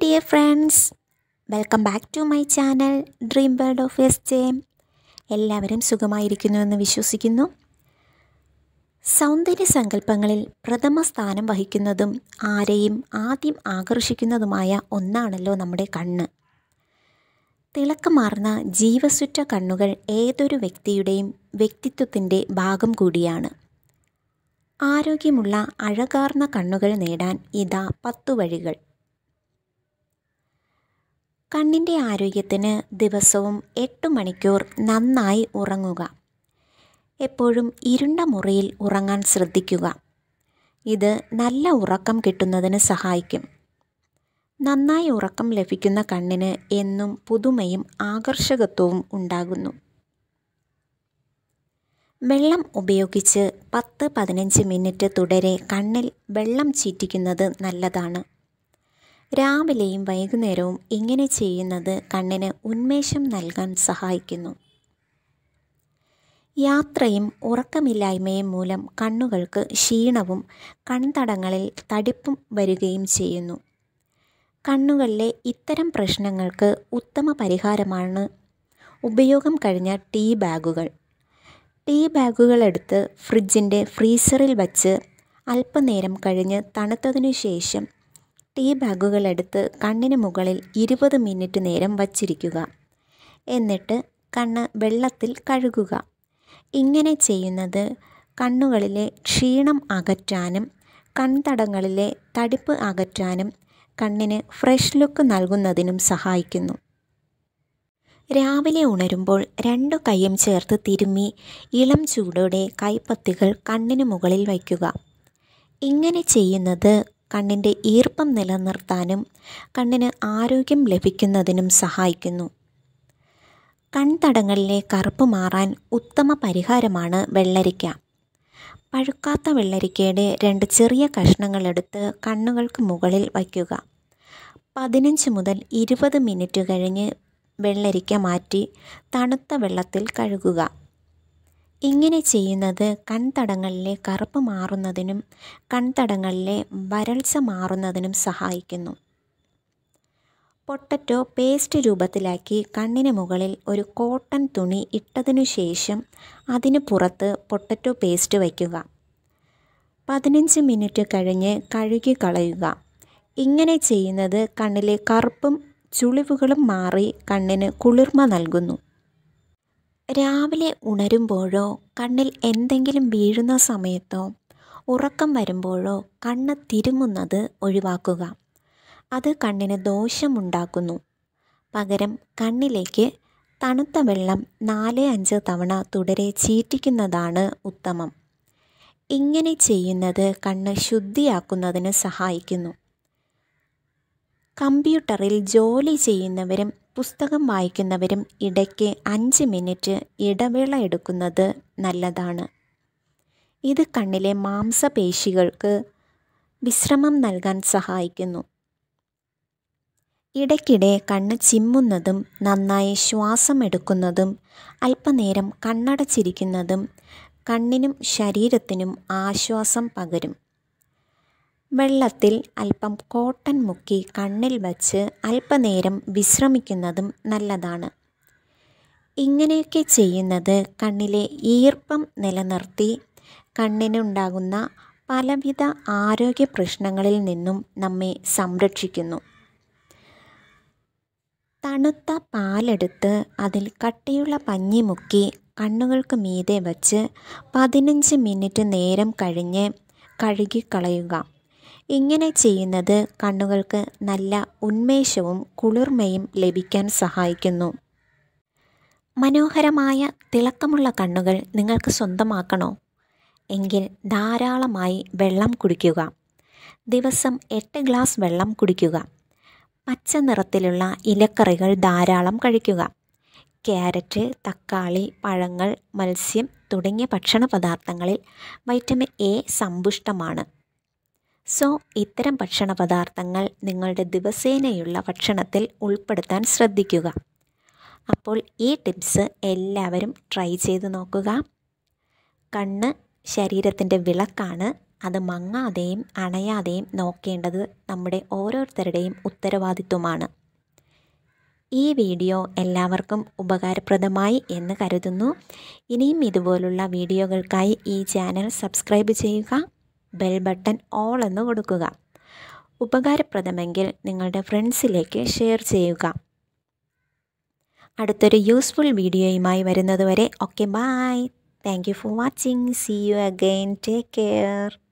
dear friends welcome back to my channel dream world of S J എല്ലാവരും സുഖമായിരിക്കുന്നുവെന്ന് വിശ്വസിക്കുന്നു സൗന്ദര്യ സങ്കല്പങ്ങളിൽ പ്രഥമ സ്ഥാനം വഹിക്കുന്നതും ആരെയും ആദ്യം ആകർഷിക്കുന്നതുമായ ഒന്നാണല്ലോ നമ്മുടെ കണ്ണ് തിളക്കമാർന്ന ജീവസുറ്റ കണ്ണുകൾ ഏതൊരു വ്യക്തിയുടെയും വ്യക്തിത്വത്തിൻ്റെ ഭാഗം കൂടിയാണ് ആരോഗ്യമുള്ള അഴകാർന്ന കണ്ണുകൾ നേടാൻ ഇതാ പത്തു വഴികൾ കണ്ണിൻ്റെ ആരോഗ്യത്തിന് ദിവസവും എട്ട് മണിക്കൂർ നന്നായി ഉറങ്ങുക എപ്പോഴും ഇരുണ്ട മുറിയിൽ ഉറങ്ങാൻ ശ്രദ്ധിക്കുക ഇത് നല്ല ഉറക്കം കിട്ടുന്നതിന് സഹായിക്കും നന്നായി ഉറക്കം ലഭിക്കുന്ന കണ്ണിന് എന്നും പുതുമയും ആകർഷകത്വവും ഉണ്ടാകുന്നു വെള്ളം ഉപയോഗിച്ച് പത്ത് പതിനഞ്ച് മിനിറ്റ് തുടരെ കണ്ണിൽ വെള്ളം ചീറ്റിക്കുന്നത് നല്ലതാണ് രാവിലെയും വൈകുന്നേരവും ഇങ്ങനെ ചെയ്യുന്നത് കണ്ണിന് ഉന്മേഷം നൽകാൻ സഹായിക്കുന്നു യാത്രയും ഉറക്കമില്ലായ്മയും മൂലം കണ്ണുകൾക്ക് ക്ഷീണവും കൺതടങ്ങളിൽ തടിപ്പും വരികയും ചെയ്യുന്നു കണ്ണുകളിലെ ഇത്തരം പ്രശ്നങ്ങൾക്ക് ഉത്തമ പരിഹാരമാണ് ഉപയോഗം കഴിഞ്ഞ ടീ ബാഗുകൾ ടീ ബാഗുകൾ എടുത്ത് ഫ്രിഡ്ജിൻ്റെ ഫ്രീസറിൽ വച്ച് അല്പനേരം കഴിഞ്ഞ് തണുത്തതിനു ശേഷം ടീ ബാഗുകൾ എടുത്ത് കണ്ണിന് മുകളിൽ ഇരുപത് മിനിറ്റ് നേരം വച്ചിരിക്കുക എന്നിട്ട് കണ്ണ് വെള്ളത്തിൽ കഴുകുക ഇങ്ങനെ ചെയ്യുന്നത് കണ്ണുകളിലെ ക്ഷീണം അകറ്റാനും കൺതടങ്ങളിലെ തടിപ്പ് അകറ്റാനും കണ്ണിന് ഫ്രഷ് ലുക്ക് നൽകുന്നതിനും സഹായിക്കുന്നു രാവിലെ ഉണരുമ്പോൾ രണ്ടു കൈയും ചേർത്ത് തിരുമ്മി ഇളം ചൂടോടെ കൈപ്പത്തികൾ കണ്ണിന് മുകളിൽ വയ്ക്കുക ഇങ്ങനെ ചെയ്യുന്നത് കണ്ണിൻ്റെ ഈർപ്പം നിലനിർത്താനും കണ്ണിന് ആരോഗ്യം ലഭിക്കുന്നതിനും സഹായിക്കുന്നു കൺതടങ്ങളിലെ കറുപ്പ് മാറാൻ ഉത്തമ പരിഹാരമാണ് വെള്ളരിക്ക പഴുക്കാത്ത വെള്ളരിക്കയുടെ രണ്ട് ചെറിയ കഷ്ണങ്ങളെടുത്ത് കണ്ണുകൾക്ക് മുകളിൽ വയ്ക്കുക പതിനഞ്ച് മുതൽ ഇരുപത് മിനിറ്റ് കഴിഞ്ഞ് വെള്ളരിക്ക മാറ്റി തണുത്ത വെള്ളത്തിൽ കഴുകുക ഇങ്ങനെ ചെയ്യുന്നത് കൺതടങ്ങളിലെ കറുപ്പ് മാറുന്നതിനും കൺതടങ്ങളിലെ വരൾച്ച മാറുന്നതിനും സഹായിക്കുന്നു പൊട്ടറ്റോ പേസ്റ്റ് രൂപത്തിലാക്കി കണ്ണിന് മുകളിൽ ഒരു കോട്ടൺ തുണി ഇട്ടതിനു ശേഷം അതിന് പുറത്ത് പൊട്ടറ്റോ പേസ്റ്റ് വയ്ക്കുക പതിനഞ്ച് മിനിറ്റ് കഴിഞ്ഞ് കഴുകി കളയുക ഇങ്ങനെ ചെയ്യുന്നത് കണ്ണിലെ കറുപ്പും ചുളിവുകളും മാറി കണ്ണിന് കുളിർമ നൽകുന്നു രാവിലെ ഉണരുമ്പോഴോ കണ്ണിൽ എന്തെങ്കിലും വീഴുന്ന സമയത്തോ ഉറക്കം വരുമ്പോഴോ കണ്ണ് തിരുമുന്നത് ഒഴിവാക്കുക അത് കണ്ണിന് ദോഷമുണ്ടാക്കുന്നു പകരം കണ്ണിലേക്ക് തണുത്ത വെള്ളം നാല് അഞ്ച് തവണ തുടരെ ചീറ്റിക്കുന്നതാണ് ഉത്തമം ഇങ്ങനെ ചെയ്യുന്നത് കണ്ണ് ശുദ്ധിയാക്കുന്നതിന് സഹായിക്കുന്നു കമ്പ്യൂട്ടറിൽ ജോലി ചെയ്യുന്നവരും പുസ്തകം വായിക്കുന്നവരും ഇടയ്ക്ക് അഞ്ച് മിനിറ്റ് ഇടവേള എടുക്കുന്നത് നല്ലതാണ് ഇത് കണ്ണിലെ മാംസപേശികൾക്ക് വിശ്രമം നൽകാൻ സഹായിക്കുന്നു ഇടയ്ക്കിടെ കണ്ണ് ചിമ്മുന്നതും നന്നായി ശ്വാസം എടുക്കുന്നതും അല്പനേരം കണ്ണടച്ചിരിക്കുന്നതും കണ്ണിനും ശരീരത്തിനും ആശ്വാസം പകരും വെള്ളത്തിൽ അല്പം കോട്ടൺ മുക്കി കണ്ണിൽ വച്ച് അല്പനേരം വിശ്രമിക്കുന്നതും നല്ലതാണ് ഇങ്ങനെയൊക്കെ ചെയ്യുന്നത് കണ്ണിലെ ഈർപ്പം നിലനിർത്തി കണ്ണിനുണ്ടാകുന്ന പലവിധ ആരോഗ്യ പ്രശ്നങ്ങളിൽ നിന്നും നമ്മെ സംരക്ഷിക്കുന്നു തണുത്ത പാലെടുത്ത് അതിൽ കട്ടിയുള്ള പഞ്ഞി മുക്കി കണ്ണുകൾക്ക് മീതെ വച്ച് പതിനഞ്ച് മിനിറ്റ് നേരം കഴിഞ്ഞ് കഴുകിക്കളയുക ഇങ്ങനെ ചെയ്യുന്നത് കണ്ണുകൾക്ക് നല്ല ഉന്മേഷവും കുളിർമയും ലഭിക്കാൻ സഹായിക്കുന്നു മനോഹരമായ തിളക്കമുള്ള കണ്ണുകൾ നിങ്ങൾക്ക് സ്വന്തമാക്കണോ എങ്കിൽ ധാരാളമായി വെള്ളം കുടിക്കുക ദിവസം എട്ട് ഗ്ലാസ് വെള്ളം കുടിക്കുക പച്ച നിറത്തിലുള്ള ഇലക്കറികൾ ധാരാളം കഴിക്കുക ക്യാരറ്റ് തക്കാളി പഴങ്ങൾ മത്സ്യം തുടങ്ങിയ ഭക്ഷണ പദാർത്ഥങ്ങളിൽ വൈറ്റമിൻ എ സമ്പുഷ്ടമാണ് സോ ഇത്തരം ഭക്ഷണ പദാർത്ഥങ്ങൾ നിങ്ങളുടെ ദിവസേനയുള്ള ഭക്ഷണത്തിൽ ഉൾപ്പെടുത്താൻ ശ്രദ്ധിക്കുക അപ്പോൾ ഈ ടിപ്സ് എല്ലാവരും ട്രൈ ചെയ്ത് നോക്കുക കണ്ണ് ശരീരത്തിൻ്റെ വിളക്കാണ് അത് മങ്ങാതെയും അണയാതെയും നോക്കേണ്ടത് നമ്മുടെ ഓരോരുത്തരുടെയും ഉത്തരവാദിത്വമാണ് ഈ വീഡിയോ എല്ലാവർക്കും ഉപകാരപ്രദമായി എന്ന് കരുതുന്നു ഇനിയും ഇതുപോലുള്ള വീഡിയോകൾക്കായി ഈ ചാനൽ സബ്സ്ക്രൈബ് ചെയ്യുക ബെൽ ബട്ടൺ ഓൾ എന്ന് കൊടുക്കുക ഉപകാരപ്രദമെങ്കിൽ നിങ്ങളുടെ ഫ്രണ്ട്സിലേക്ക് ഷെയർ ചെയ്യുക അടുത്തൊരു യൂസ്ഫുൾ വീഡിയോയുമായി വരുന്നതുവരെ okay bye thank you for watching see you again take care